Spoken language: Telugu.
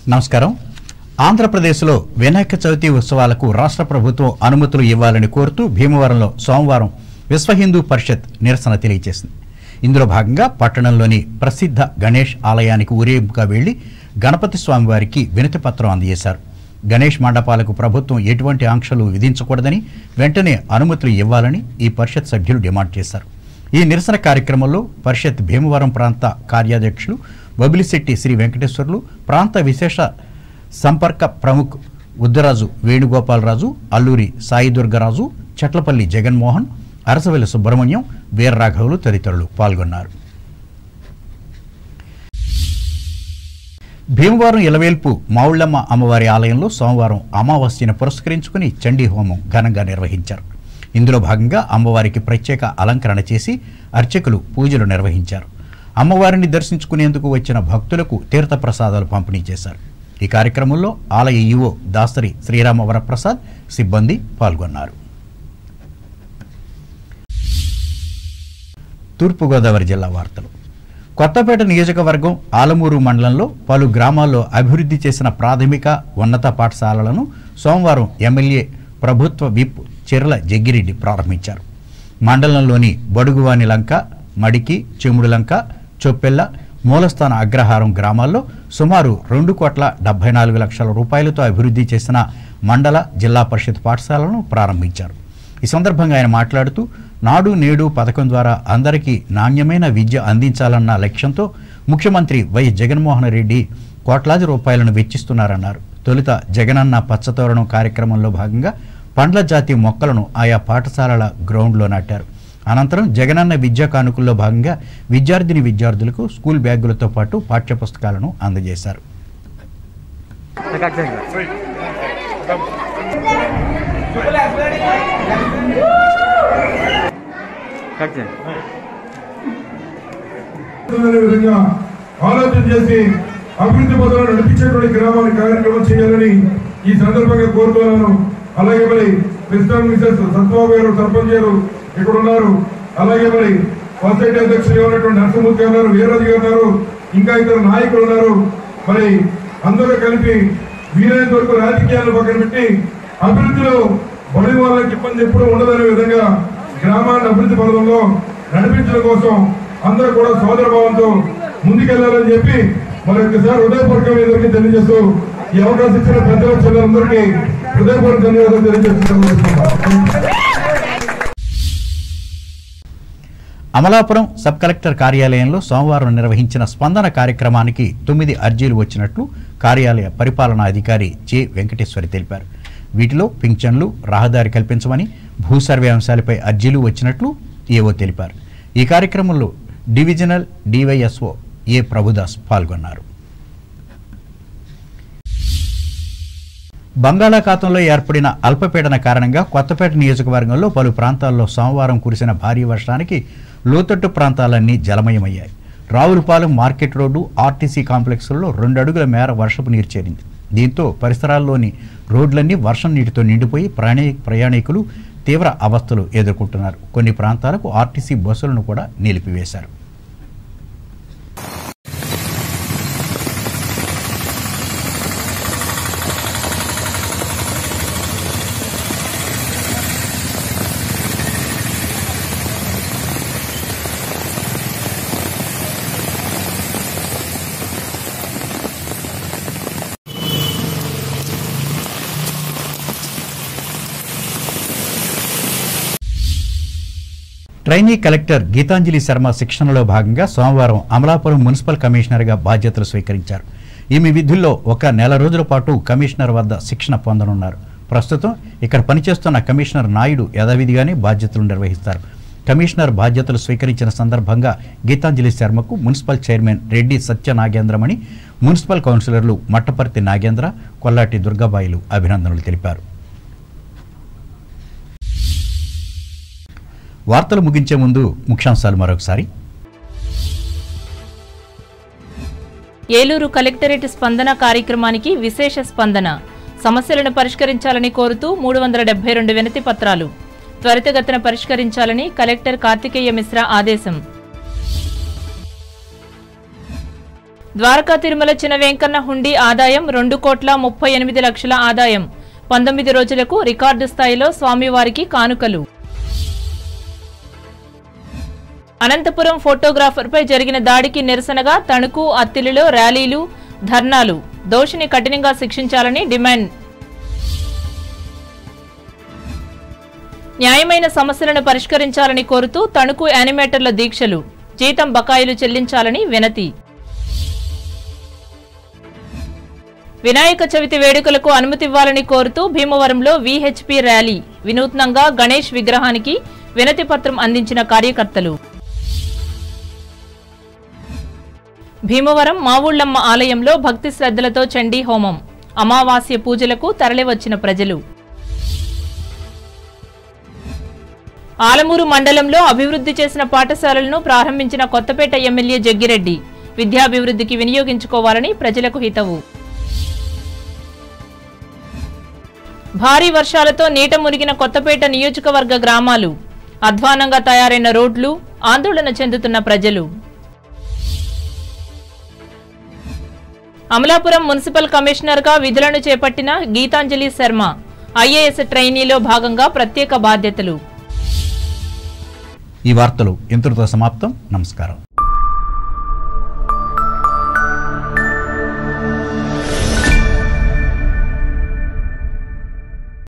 నమస్కారం ఆంధ్రప్రదేశ్లో వినాయక చవితి ఉత్సవాలకు రాష్ట్ర ప్రభుత్వం అనుమతులు ఇవ్వాలని కోరుతూ భీమవరంలో సోమవారం విశ్వ హిందూ పరిషత్ నిరసన తెలియజేసింది ఇందులో భాగంగా పట్టణంలోని ప్రసిద్ధ గణేష్ ఆలయానికి ఊరేగింపుగా వెళ్లి గణపతి స్వామివారికి వినతి పత్రం అందజేశారు గణేష్ మండపాలకు ప్రభుత్వం ఎటువంటి ఆంక్షలు విధించకూడదని వెంటనే అనుమతులు ఇవ్వాలని ఈ పరిషత్ సభ్యులు డిమాండ్ చేశారు ఈ నిరసన కార్యక్రమంలో పరిషత్ భీమవరం ప్రాంత కార్యాధ్యక్షులు బబిలిశెట్టి శ్రీ వెంకటేశ్వర్లు ప్రాంత విశేష సంపర్క ప్రముఖ్ ఉద్దరాజు వేణుగోపాలరాజు అల్లూరి సాయి దుర్గరాజు చట్లపల్లి జగన్మోహన్ అరసవెల్లి సుబ్రహ్మణ్యం వీర్రాఘవులు తదితరులు పాల్గొన్నారు భీమవరం ఇలవేల్పు మావుళ్ళమ్మ అమ్మవారి ఆలయంలో సోమవారం అమావాస్యను పురస్కరించుకుని చండీ హోమం ఘనంగా నిర్వహించారు ఇందులో భాగంగా అమ్మవారికి ప్రత్యేక అలంకరణ చేసి అర్చకులు పూజలు నిర్వహించారు అమ్మవారిని దర్శించుకునేందుకు వచ్చిన భక్తులకు తీర్థ ప్రసాదాలు పంపిణీ చేశారు ఈ కార్యక్రమంలో ఆలయ ఈవో దాసరి శ్రీరామ వరప్రసాద్ సిబ్బంది పాల్గొన్నారు తూర్పుగోదావరి జిల్లా వార్తలు కొత్తపేట నియోజకవర్గం ఆలమూరు మండలంలో పలు గ్రామాల్లో అభివృద్ధి చేసిన ప్రాథమిక ఉన్నత పాఠశాలలను సోమవారం ఎమ్మెల్యే ప్రభుత్వ విప్ చెర్ల జగ్గిరెడ్డి ప్రారంభించారు మండలంలోని బడుగువాని లంక మడికి చెముడు లంక చొప్పెల్ల మూలస్థాన అగ్రహారం గ్రామాల్లో సుమారు రెండు కోట్ల డెబ్బై నాలుగు లక్షల రూపాయలతో అభివృద్ధి చేసిన మండల జిల్లా పరిషత్ పాఠశాలను ప్రారంభించారు ఈ సందర్భంగా ఆయన మాట్లాడుతూ నాడు నేడు పథకం ద్వారా అందరికీ నాణ్యమైన విద్య అందించాలన్న లక్ష్యంతో ముఖ్యమంత్రి వై జగన్మోహన్ రెడ్డి కోట్లాది రూపాయలను వెచ్చిస్తున్నారన్నారు తొలుత జగనన్న పచ్చతోరణం కార్యక్రమంలో భాగంగా పండ్ల జాతి మొక్కలను ఆయా పాఠశాలల గ్రౌండ్లో నాటారు అనంతరం జగనన్న విద్యా కానుకల్లో భాగంగా విద్యార్థిని విద్యార్థులకు స్కూల్ బ్యాగులతో పాటు పాఠ్యపుస్తకాలను అందజేశారు అనే విధంగా ఆలోచన చేసి అభివృద్ధి పథంలో నడిపించేటువంటి గ్రామాన్ని కార్యక్రమం చేయాలని ఈ సందర్భంగా కోరుతున్నాను అలాగే మరి ప్రెసిడెంట్ మిసెస్ సత్యబాబు గారు సర్పంచ్ గారు ఇక్కడ ఉన్నారు అలాగే మరి సొసైటీ అధ్యక్షులుగా ఉన్నటువంటి నరసింహమూర్తి గారు ఉన్నారు వీరరాజు గారు ఉన్నారు ఇంకా ఇతర నాయకులు ఉన్నారు మరి అందరూ కలిపి వీలైనంత వరకు రాజకీయాలను పక్కన పెట్టి అభివృద్ధిలో బడి వాళ్ళకి ఇబ్బంది ఎప్పుడూ ఉండదనే విధంగా గ్రామాన్ని అభివృద్ధి పథకంలో నడిపించడం కోసం అందరూ కూడా సోదర భావంతో ముందుకెళ్లాలని చెప్పి మరి ఒకసారి హృదయపూర్వకంగా అందరికీ తెలియజేస్తూ ఈ అవకాశం ఇచ్చిన పెద్దల చెల్లెలందరికీ హృదయపూర్వక ధన్యవాదాలు తెలియజేస్తున్నాను అమలాపురం సబ్ కలెక్టర్ కార్యాలయంలో సోమవారం నిర్వహించిన స్పందన కార్యక్రమానికి తొమ్మిది అర్జీలు వచ్చినట్లు కార్యాలయ పరిపాలనా అధికారి జె వెంకటేశ్వరి తెలిపారు వీటిలో పింఛన్లు రహదారి కల్పించమని భూ సర్వే అంశాలపై అర్జీలు వచ్చినట్లు ఏవో తెలిపారు ఈ కార్యక్రమంలో డివిజనల్ డివైఎస్ఓ ఏ ప్రభుదాస్ పాల్గొన్నారు బంగాళాఖాతంలో ఏర్పడిన అల్పపీడన కారణంగా కొత్తపేట నియోజకవర్గంలో పలు ప్రాంతాల్లో సోమవారం కురిసిన భారీ వర్షానికి లోతట్టు ప్రాంతాలన్నీ జలమయమయ్యాయి రావులపాలెం మార్కెట్ రోడ్డు ఆర్టీసీ కాంప్లెక్స్లో రెండు అడుగుల మేర వర్షపు నీరు చేరింది దీంతో పరిసరాల్లోని రోడ్లన్నీ వర్షం నీటితో నిండిపోయి ప్రాణి ప్రయాణికులు తీవ్ర అవస్థలు ఎదుర్కొంటున్నారు కొన్ని ప్రాంతాలకు ఆర్టీసీ బస్సులను కూడా నిలిపివేశారు ట్రైనీ కలెక్టర్ గీతాంజలి శర్మ శిక్షణలో భాగంగా సోమవారం అమలాపురం మున్సిపల్ కమిషనర్గా బాధ్యతలు స్వీకరించారు ఈమె విధుల్లో ఒక నెల రోజుల పాటు కమిషనర్ వద్ద శిక్షణ పొందనున్నారు ప్రస్తుతం ఇక్కడ పనిచేస్తున్న కమిషనర్ నాయుడు యథావిధిగానే బాధ్యతలు నిర్వహిస్తారు కమిషనర్ బాధ్యతలు స్వీకరించిన సందర్భంగా గీతాంజలి శర్మకు municipal chairman Reddy Satya Nagendramani municipal కౌన్సిలర్లు మట్టపర్తి నాగేంద్ర కొల్లాటి దుర్గాబాయిలు అభినందనలు తెలిపారు వార్తలు ముగించే ముందు ముఖ్యాంశాలు మరొకసారి ఏలూరు కలెక్టరేట్ స్పందన కార్యక్రమానికి విశేష స్పందన సమస్యలను పరిష్కరించాలని కోరుతూ మూడు వందల డెబ్బై రెండు వినతి పత్రాలు త్వరితగతిన పరిష్కరించాలని కలెక్టర్ కార్తికేయ మిశ్రా ఆదేశం ద్వారకా తిరుమల చిన వెంకన్న హుండీ ఆదాయం రెండు కోట్ల ముప్పై ఎనిమిది లక్షల ఆదాయం పంతొమ్మిది రోజులకు రికార్డు స్థాయిలో స్వామివారికి కానుకలు అనంతపురం ఫోటోగ్రాఫర్పై జరిగిన దాడికి నిరసనగా తణుకు అత్తిలిలో ర్యాలీలు ధర్నాలు దోషిని కఠినంగా శిక్షించాలని డిమాండ్ న్యాయమైన సమస్యలను పరిష్కరించాలని కోరుతూ తణుకు యానిమేటర్ల దీక్షలు జీతం బకాయిలు చెల్లించాలని వినతి వినాయక చవితి వేడుకలకు అనుమతివ్వాలని కోరుతూ భీమవరంలో వీహెచ్పీ ర్యాలీ వినూత్నంగా గణేష్ విగ్రహానికి వినతి పత్రం అందించిన కార్యకర్తలు భీమవరం మావుళ్లమ్మ ఆలయంలో భక్తి శ్రద్ధలతో చండీ హోమం అమావాస్య పూజలకు తరలివచ్చిన ప్రజలు ఆలమూరు మండలంలో అభివృద్ధి చేసిన పాఠశాలలను ప్రారంభించిన కొత్తపేట ఎమ్మెల్యే జగ్గిరెడ్డి విద్యాభివృద్ధికి వినియోగించుకోవాలని ప్రజలకు హితవు భారీ వర్షాలతో నీట మునిగిన కొత్తపేట నియోజకవర్గ గ్రామాలు అధ్వానంగా తయారైన రోడ్లు ఆందోళన చెందుతున్న ప్రజలు అమలాపురం మున్సిపల్ కమిషనర్గా విధులను చేపట్టిన గీతాంజలి శర్మ ఐఏఎస్ ట్రైనీలో భాగంగా ప్రత్యేక బాధ్యతలు ఈ వార్తలు ఇంతటితో సమాప్తం నమస్కారం